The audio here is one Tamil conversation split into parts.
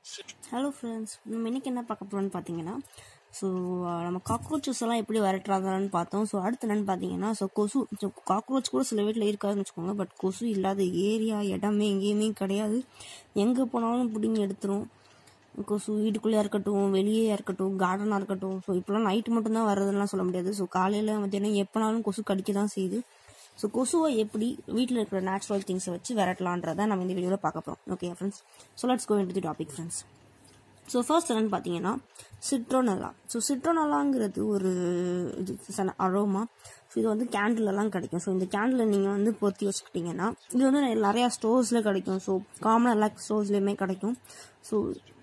ஹலோ ஃப்ரெண்ட்ஸ் நம்ம இன்னைக்கு என்ன பார்க்க போகிறோம்னு பார்த்தீங்கன்னா ஸோ நம்ம காக்ரோச்சஸ் எல்லாம் எப்படி விரட்டுறாங்கன்னு பார்த்தோம் ஸோ அடுத்து என்னன்னு பார்த்தீங்கன்னா ஸோ கொசு ஸோ காக்ரோச் கூட சில வீட்டில் இருக்காதுன்னு வச்சுக்கோங்க பட் கொசு இல்லாத ஏரியா இடமே எங்கேயுமே கிடையாது எங்கே போனாலும் பிடிங்கி எடுத்துரும் கொசு வீட்டுக்குள்ளேயா இருக்கட்டும் வெளியே இருக்கட்டும் கார்டனாக இருக்கட்டும் ஸோ இப்போலாம் நைட்டு மட்டும்தான் வர்றதுலாம் சொல்ல முடியாது ஸோ காலையில் மத்தியானம் எப்போனாலும் கொசு கடிக்க தான் செய்யுது ஸோ கொசுவை எப்படி வீட்டில் இருக்கிற நேச்சுரல் திங்ஸை வச்சு விரட்டலான்றதை நம்ம இந்த வீடியோவில் பார்க்க போகிறோம் okay friends so let's go into the topic friends so first என்னன்னு பார்த்தீங்கன்னா சிட்ரோனல்லா ஸோ சிட்ரோனல்லாங்கிறது ஒரு இது அரோமா ஸோ இது வந்து கேண்டிலெல்லாம் கிடைக்கும் ஸோ இந்த கேண்டில் நீங்கள் வந்து பொருத்தி வச்சுக்கிட்டிங்கன்னா இது வந்து நிறையா ஸ்டோர்ஸில் கிடைக்கும் ஸோ காமனாக எல்லா ஸ்டோர்ஸ்லேயுமே கிடைக்கும் ஸோ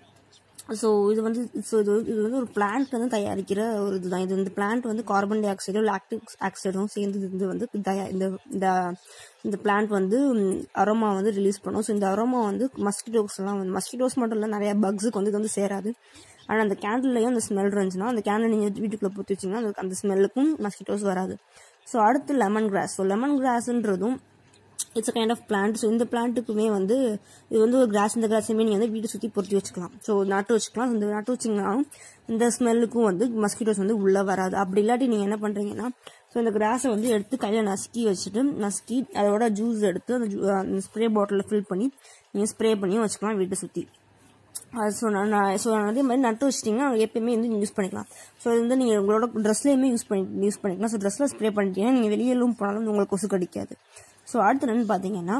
ஸோ இது வந்து ஸோ இது இது வந்து ஒரு பிளான்ட் வந்து தயாரிக்கிற ஒரு இதுதான் இது வந்து பிளான்ட் வந்து கார்பன் டை ஆக்சைடும் லாக்டிக் ஆக்சைடும் சேர்ந்து இது வந்து தயா இந்த இந்த இந்த பிளான்ட் வந்து அரோமா வந்து ரிலீஸ் பண்ணும் ஸோ இந்த அரோமா வந்து மஸ்கிட்டோஸ்லாம் வந்து மஸ்கிட்டோஸ் மட்டும் இல்லை நிறைய பக்ஸுக்கு வந்து இது வந்து சேராது ஆனால் அந்த கேண்டில்லையும் அந்த ஸ்மெல் இருந்துச்சுன்னா அந்த கேண்டில் நீங்கள் வீட்டுக்குள்ளே பொத்தி வச்சிங்கன்னா அந்த அந்த ஸ்மெல்லுக்கும் மஸ்கிட்டோஸ் வராது ஸோ அடுத்து லெமன் கிராஸ் ஸோ லெமன் கிராஸ்ன்றதும் it's a kind of plant so இந்த பிளான்ட்டுக்குமே வந்து இது வந்து ஒரு கிராஸ் இந்த கிராஸுமே நீங்கள் வந்து வீட்டை சுற்றி பொருத்தி வச்சுக்கலாம் ஸோ நட்டு வச்சுக்கலாம் இந்த நட்டு வச்சிங்கனாலும் இந்த ஸ்மெல்லுக்கும் வந்து மஸ்கிட்டோஸ் வந்து உள்ளே வராது அப்படி இல்லாட்டி நீங்கள் என்ன பண்ணுறீங்கன்னா ஸோ இந்த கிராஸை வந்து எடுத்து கையில் நசுக்கி வச்சுட்டு நசுக்கி அதோட ஜூஸ் எடுத்து அந்த அந்த ஸ்ப்ரே பாட்டிலில் ஃபில் பண்ணி நீங்கள் ஸ்ப்ரே பண்ணியும் வச்சுக்கலாம் வீட்டை சுற்றி ஸோ நான் ஸோ அதே மாதிரி நட்டு வச்சிட்டிங்கன்னா எப்பயுமே வந்து யூஸ் பண்ணிக்கலாம் ஸோ இது வந்து நீங்கள் உங்களோட ட்ரெஸ்லேயுமே யூஸ் பண்ணி யூஸ் பண்ணிக்கலாம் ஸோ ட்ரெஸ்ஸில் ஸ்ப்ரே பண்ணிட்டீங்கன்னா நீங்கள் வெளியிலும் போனாலும் உங்களுக்கு கொசு கடிக்காது ஸோ அடுத்து என்னன்னு பார்த்தீங்கன்னா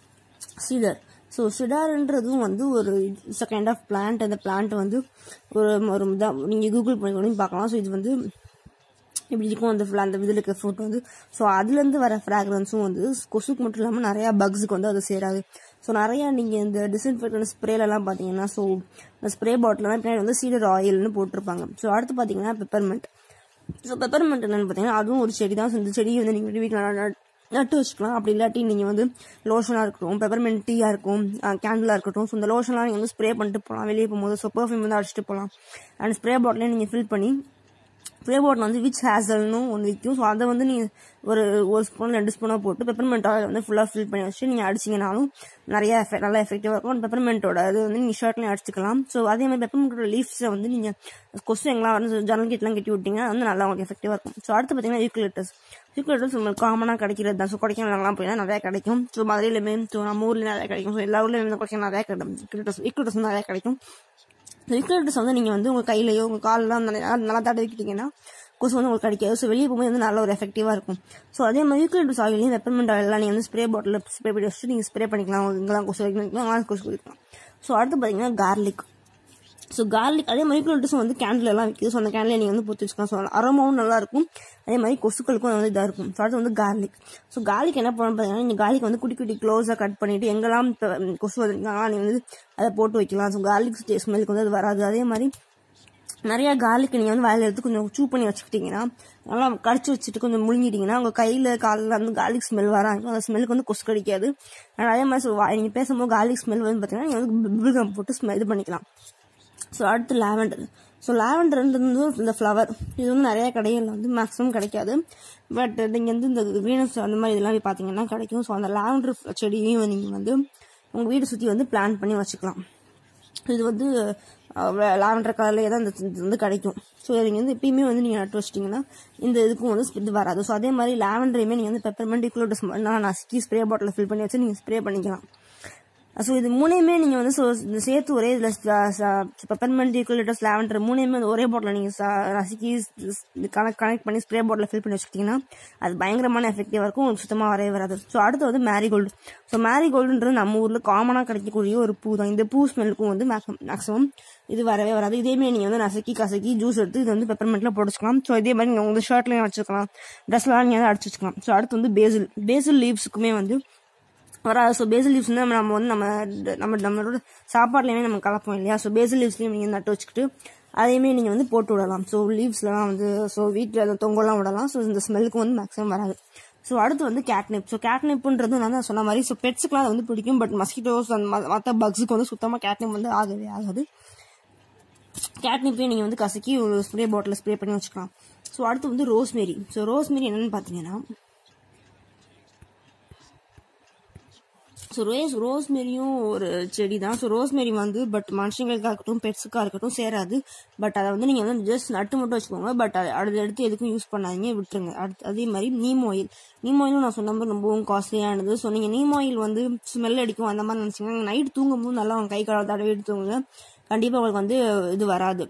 சிடர் ஸோ சிடார்ன்றதும் வந்து ஒரு it's a kind of plant அந்த பிளான்ட் வந்து ஒரு ஒரு இதாக நீங்கள் கூகுள் பண்ணி கூட பார்க்கலாம் ஸோ இது வந்து இப்படி இருக்கும் அந்த அந்த இதில் இருக்க ஃப்ரூட் வந்து ஸோ அதுலேருந்து வர ஃப்ராக்ரன்ஸும் வந்து கொசுக்கு மட்டும் இல்லாமல் நிறையா பக்ஸுக்கு வந்து அது சேராது ஸோ நிறையா நீங்கள் இந்த டிஸ்இன்ஃபெக்டன் ஸ்ப்ரேலலாம் பார்த்தீங்கன்னா ஸோ இந்த ஸ்ப்ரே பாட்டிலெலாம் பின்னாடி வந்து சீடர் ஆயில்னு போட்டிருப்பாங்க ஸோ அடுத்து பார்த்தீங்கன்னா பெப்பர்மெண்ட் ஸோ பெப்பர்மெண்ட் என்னென்னு பார்த்தீங்கன்னா அதுவும் ஒரு செடி தான் இந்த செடியை வந்து நீங்கள் வீட்டில் நட்டு வச்சுக்கலாம் அப்படி இல்லாட்டி நீங்கள் வந்து லோஷனாக இருக்கட்டும் பெப்பர்மெண்ட் டீயாக இருக்கும் கேண்டிலாக இருக்கட்டும் ஸோ இந்த லோஷன்லாம் நீங்கள் வந்து ஸ்ப்ரே பண்ணிட்டு போகலாம் வெளியே போகும்போது ஸோ பர்ஃப்யூம் வந்து அடிச்சுட்டு போகலாம் அண்ட் ஸ்ப்ரே பாட்டிலே நீங்கள் ஃபில் பண்ணி ஸ்ப்ரே பாட்டில் வந்து விச் ஹேசல்னு ஒன்று விற்கும் ஸோ அதை வந்து நீங்கள் ஒரு ஒரு ஸ்பூன் ரெண்டு ஸ்பூனாக போட்டு பெப்பர்மெண்ட் ஆயில் வந்து ஃபுல்லாக ஃபில் பண்ணி வச்சுட்டு நீங்கள் அடிச்சிங்கனாலும் நிறைய எஃபெக்ட் நல்லா எஃபெக்டிவாக இருக்கும் அந்த பெப்பர்மெண்ட்டோட அது வந்து நீங்கள் ஷர்ட்லையும் அடிச்சுக்கலாம் ஸோ அதே மாதிரி பெப்பர்மெண்ட்டோட லீஃப்ஸை வந்து நீங்கள் கொசு எங்கெல்லாம் வந்து ஜன்னல் கிட்டலாம் கட்டி விட்டீங்கன்னா வந்து நல்லா உங்களுக்கு எஃபெக்டிவாக இருக்கும் ஸோ அடுத்து பார்த்தீங்கன்னா யூக்லிட்டஸ் யூக்லிட்டஸ் உங்களுக்கு காமனாக கிடைக்கிறது தான் ஸோ கொடைக்கானலாம் போய் நிறையா கிடைக்கும் ஸோ மதுரையிலுமே ஸோ நம்ம ஊரில் நிறையா கிடைக்கும் ஸோ எல்லா ஊர்லேயும் கொடைக்கானல் நிறையா கிடைக்கும் யூக்லிட்டஸ் யூக்லிட்டஸ் நிறையா கிடைக்கும் யூக்லிட்டஸ் வந்து நீங்கள் வந்து உங்கள் கையிலையோ உங்கள் காலெலாம் நல்லா தடவிக்கிட்டீங்கன்னா கொசு வந்து உங்களுக்கு கிடைக்காது ஸோ வெளியே போகும்போது வந்து நல்ல ஒரு எஃபெக்டிவாக இருக்கும் ஸோ அதே மாதிரி யூக்லிட்டஸ் ஆயிலையும் வெப்பர்மெண்ட் ஆயிலாம் நீங்கள் வந்து ஸ்ப்ரே பாட்டில் ஸ்ப்ரே பண்ணி வச்சுட்டு நீங்கள் ஸ்ப்ரே பண்ணிக்கலாம் இங்கெல்லாம் கொசு வைக்கலாம் அங்கெல்லாம் கொசு வைக்கலாம் ஸோ அடுத்து பார்த்தீங்கன்னா கார்லிக் ஸோ கார்லிக் அதே மாதிரி யூக்லிட்டஸும் வந்து கேண்டில் எல்லாம் விற்கிது ஸோ அந்த கேண்டில் நீங்கள் வந்து பொத்தி வச்சுக்கலாம் ஸோ அரோமாவும் நல்லா இருக்கும் அதே மாதிரி கொசுக்களுக்கும் வந்து இதாக இருக்கும் ஸோ அடுத்து வந்து கார்லிக் ஸோ கார்லிக் என்ன பண்ணணும் பார்த்தீங்கன்னா நீங்கள் கார்லிக் வந்து குட்டி குட்டி க்ளோஸாக கட் பண்ணிவிட்டு எங்கெல்லாம் கொசு வந்துருக்காங்களா நீங்கள் வந்து அதை போட்டு வைக்கலாம் ஸோ கார்லிக் ஸ்மெல்லுக்கு வந்து அது வராது அதே மாதிரி நிறையா கார்லிக் நீங்கள் வந்து வாயில் எடுத்து கொஞ்சம் சூ பண்ணி வச்சுக்கிட்டிங்கன்னா நல்லா கடிச்சு வச்சுட்டு கொஞ்சம் முழுங்கிட்டிங்கன்னா உங்கள் கையில் காலில் வந்து கார்லிக் ஸ்மெல் வராங்க அந்த ஸ்மெல்லுக்கு வந்து கொசு கடிக்காது அதே மாதிரி நீங்கள் பேசும்போது கார்லிக் ஸ்மெல் வந்து பார்த்தீங்கன்னா நீங்கள் வந்து பிபிள்கம் போட்டு ஸ்மெல் இது பண்ணிக்கலாம் ஸோ அடுத்து லாவெண்டர் ஸோ லாவெண்டர்ன்றது வந்து இந்த ஃப்ளவர் இது வந்து நிறைய கடைகளில் வந்து மேக்ஸிமம் கிடைக்காது பட் நீங்கள் வந்து இந்த வீனஸ் அந்த மாதிரி இதெல்லாம் பார்த்தீங்கன்னா கிடைக்கும் ஸோ அந்த லாவெண்டர் செடியையும் நீங்கள் வந்து உங்கள் வீடு சுற்றி வந்து பிளான் பண்ணி வச்சுக்கலாம் இது வந்து லாவெண்டர் கலர்லேயே தான் இந்த இது வந்து கிடைக்கும் ஸோ நீங்கள் வந்து எப்பயுமே வந்து நீங்கள் நட்டு வச்சிட்டிங்கன்னா இந்த இதுக்கும் வந்து இது வராது ஸோ அதே மாதிரி லாவெண்டரையுமே நீங்கள் வந்து பெப்பர்மெண்ட் ஈக்குவலோட்டஸ் நசுக்கி ஸ்ப்ரே பாட்டில் ஃபில் பண்ணி வச்சு நீங்கள் ஸ்ப்ரே பண்ணிக்கலாம் ஸோ இது மூணையுமே நீங்கள் வந்து ஸோ இந்த சேர்த்து ஒரே இதில் பெப்பர்மெண்ட் ஈக்குவலேட்டர்ஸ் லாவெண்டர் மூணையுமே ஒரே பாட்டில் நீங்கள் ரசிக்கி கனெக்ட் கனெக்ட் பண்ணி ஸ்ப்ரே பாட்டில் ஃபில் பண்ணி வச்சுக்கிட்டிங்கன்னா அது பயங்கரமான எஃபெக்டிவாக இருக்கும் உங்களுக்கு சுத்தமாக வரவே வராது ஸோ அடுத்து வந்து மேரிகோல்டு ஸோ மேரிகோல்டுன்றது நம்ம ஊரில் காமனாக கிடைக்கக்கூடிய ஒரு பூ தான் இந்த பூ ஸ்மெல்லுக்கும் வந்து மேக்ஸிமம் இது வரவே வராது இதேமாதிரி நீங்கள் வந்து நசுக்கி கசக்கி ஜூஸ் எடுத்து இது வந்து பெப்பர்மெண்ட்டில் போட்டுச்சுக்கலாம் ஸோ இதே மாதிரி நீங்கள் உங்கள் ஷர்ட்லையும் வச்சுக்கலாம் ட்ரெஸ்லாம் நீங்கள் வந்து அடிச்சு வச்சுக்கலாம் ஸோ அடுத்து வந்து பேசில் பேசில் லீவ்ஸுக்குமே வந்து வராது ஸோ பேசில் லீவ்ஸ் வந்து நம்ம வந்து நம்ம நம்ம நம்மளோட சாப்பாடுலையுமே நம்ம கலப்போம் இல்லையா ஸோ பேசில் லீவ்ஸ்லையும் நீங்கள் நட்டு வச்சுக்கிட்டு அதையுமே நீங்கள் வந்து போட்டு விடலாம் ஸோ லீவ்ஸ்லாம் வந்து ஸோ வீட்டில் அந்த தொங்கலாம் விடலாம் ஸோ இந்த ஸ்மெல்லுக்கு வந்து மேக்ஸிமம் வராது ஸோ அடுத்து வந்து கேட்னிப் ஸோ கேட்னிப்புன்றது நான் தான் சொன்ன மாதிரி ஸோ பெட்ஸுக்குலாம் அது வந்து பிடிக்கும் பட் மஸ்கிட்டோஸ் அந்த மற்ற பக்ஸுக்கு வந்து சுத்தமாக கேட்னிப் வந்து ஆகவே ஆகாது கேட்னிப்பையும் நீங்கள் வந்து கசக்கி ஒரு ஸ்ப்ரே பாட்டில் ஸ்ப்ரே பண்ணி வச்சுக்கலாம் ஸோ அடுத்து வந்து ரோஸ்மேரி ஸோ ரோஸ்மேரி என்னென்னு பார்த்தீங்கன்னா ஸோ ரோஸ் ரோஸ்மெரியும் ஒரு செடி தான் ஸோ ரோஸ்மெரி வந்து பட் மனுஷங்களுக்காக இருக்கட்டும் பெட்ஸுக்காக இருக்கட்டும் சேராது பட் அதை வந்து நீங்கள் வந்து ஜஸ்ட் நட்டு மட்டும் வச்சுக்கோங்க பட் அதை அடுத்து எடுத்து எதுக்கும் யூஸ் பண்ணாதீங்க விட்டுருங்க அடுத்து அதே மாதிரி நீம் ஆயில் நீம் ஆயிலும் நான் சொன்ன மாதிரி ரொம்பவும் காஸ்ட்லியானது ஸோ நீங்கள் நீம் ஆயில் வந்து ஸ்மெல் அடிக்கும் அந்த மாதிரி நினச்சிங்கன்னா நைட் தூங்கும்போது நல்லா அவங்க கை கால தடவி எடுத்துவங்க கண்டிப்பாக உங்களுக்கு வந்து இது வராது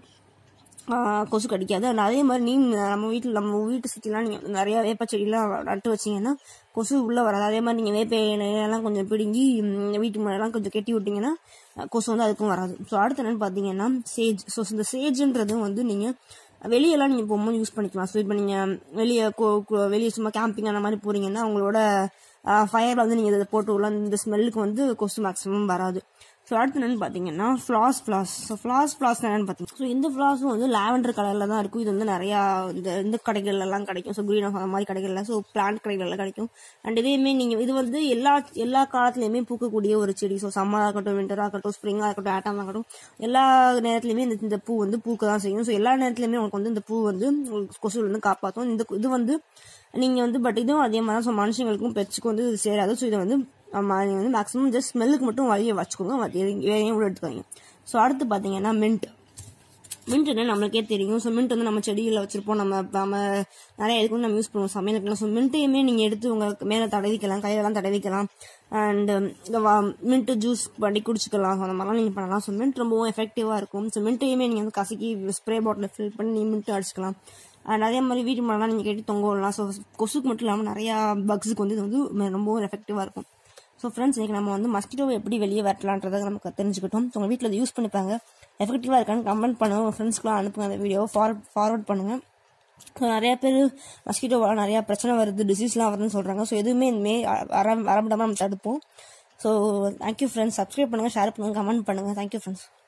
ஆஹ் கொசு கடிக்காது அண்ட் அதே மாதிரி நீ நம்ம வீட்டில் நம்ம வீட்டு சுற்றிலாம் நீங்கள் நிறைய வேப்ப செடியெலாம் நட்டு வச்சீங்கன்னா கொசு உள்ளே வராது அதே மாதிரி நீங்கள் வேப்ப இலையெல்லாம் கொஞ்சம் பிடுங்கி ம், வீட்டு முன்னாடிலாம் கொஞ்சம் கெட்டி விட்டிங்கன்னா அஹ், கொசு வந்து அதுக்கும் வராது ஸோ அடுத்து என்னன்னு பார்த்தீங்கன்னா சேஜ் ஸோ இந்த சேஜ்ன்றது வந்து நீங்கள் வெளியெல்லாம் நீங்கள் போகும்போது யூஸ் பண்ணிக்கலாம் ஸோ இப்போ நீங்கள் வெளியே வெளியே சும்மா கேம்பிங் அந்த மாதிரி போகிறீங்கன்னா உங்களோட ஃபயர் வந்து நீங்கள் இதை போட்டு விடலாம் இந்த ஸ்மெல்லுக்கு வந்து கொசு மேக்ஸிமம் வராது ஸோ அடுத்து என்னன்னு பார்த்தீங்கன்னா ஃப்ளாஸ் ஃப்ளாஸ் ஸோ ஃப்ளாஸ் ஃப்ளாஸ் என்னன்னு பார்த்தீங்கன்னா ஸோ இந்த ஃப்ளாஸும் வந்து லாவெண்டர் கலரில் தான் இருக்கும் இது வந்து நிறையா இந்த இந்த கடைகள்லாம் கிடைக்கும் ஸோ க்ரீன் அந்த மாதிரி கடைகள்ல ஸோ பிளான்ட் கடைகள்லாம் கிடைக்கும் அண்ட் இதையுமே நீங்கள் இது வந்து எல்லா எல்லா காலத்துலையுமே பூக்கக்கூடிய ஒரு செடி ஸோ சம்மராக இருக்கட்டும் விண்டராக இருக்கட்டும் ஸ்ப்ரிங்காக இருக்கட்டும் ஆட்டமாக இருக்கட்டும் எல்லா நேரத்துலையுமே இந்த இந்த பூ வந்து பூக்க தான் செய்யும் ஸோ எல்லா நேரத்துலையுமே உங்களுக்கு வந்து இந்த பூ வந்து உங்களுக்கு கொசுல வந்து காப்பாற்றும் இந்த இது வந்து நீங்கள் வந்து பட் இதுவும் அதே மாதிரி தான் ஸோ மனுஷங்களுக்கும் பெட்ஸுக்கும் வந்து இது சேராது ஸோ இதை வந்து ஆமா, நீங்க வந்து மேக்ஸிமம் ஜஸ்ட் ஸ்மெல்லுக்கு மட்டும் வழியை வச்சுக்கோங்க மத்த எதையும் வேறையும் உள்ள எடுத்துக்காதீங்க ஸோ அடுத்து பார்த்தீங்கன்னா மின்ட் மின்ட் என்ன நம்மளுக்கே தெரியும் ஸோ மின்ட் வந்து நம்ம செடிகளில் வச்சிருப்போம் நம்ம நம்ம நிறைய இதுக்கு வந்து நம்ம யூஸ் பண்ணுவோம் சமையலுக்குலாம் ஸோ மின்ட்டையுமே நீங்கள் எடுத்து உங்கள் மேலே தடவிக்கலாம் கையிலலாம் தடவிக்கலாம் அண்ட் இந்த மின்ட் ஜூஸ் பண்ணி குடிச்சிக்கலாம் அந்த மாதிரிலாம் நீங்கள் பண்ணலாம் ஸோ மின்ட் ரொம்பவும் எஃபெக்டிவாக இருக்கும் ஸோ மின்ட்டையுமே நீங்கள் வந்து கசக்கி ஸ்ப்ரே பாட்டில் ஃபில் பண்ணி மின்ட் அடிச்சுக்கலாம் அண்ட் அதே மாதிரி வீட்டு மேலாம் நீங்கள் கட்டி தொங்க விடலாம் ஸோ கொசுக்கு மட்டும் இல்லாமல் நிறையா பக்ஸுக்கு வந்து இது வந்து ரொம்பவும் எஃபெக்டிவாக இருக்கும் ஸோ ஃப்ரெண்ட்ஸ் இன்றைக்கி நம்ம வந்து மஸ்கிட்டோவை எப்படி வெளியே வரலான்றதை நமக்கு தெரிஞ்சுக்கிட்டோம் ஸோ உங்கள் வீட்டில் அதை யூஸ் பண்ணிப்பாங்க எஃபெக்டிவாக இருக்கான்னு கமெண்ட் பண்ணுங்கள் உங்கள் ஃப்ரெண்ட்ஸ்க்குலாம் அனுப்புங்க அந்த வீடியோவை ஃபார்வர்ட் ஃபார்வர்ட் பண்ணுங்கள் ஸோ நிறைய பேர் மஸ்கிட்டோவால் நிறையா பிரச்சனை வருது டிசீஸ்லாம் வருதுன்னு சொல்கிறாங்க ஸோ எதுவுமே இனிமேல் வர வரவிடாமல் நம்ம தடுப்போம் ஸோ தேங்க்யூ ஃப்ரெண்ட்ஸ் சப்ஸ்கிரைப் பண்ணுங்கள் ஷேர் பண்ணுங்கள் கமெண்ட் பண்ணுங்கள் தேங்க்யூ ஃப்ரெண்ட்ஸ்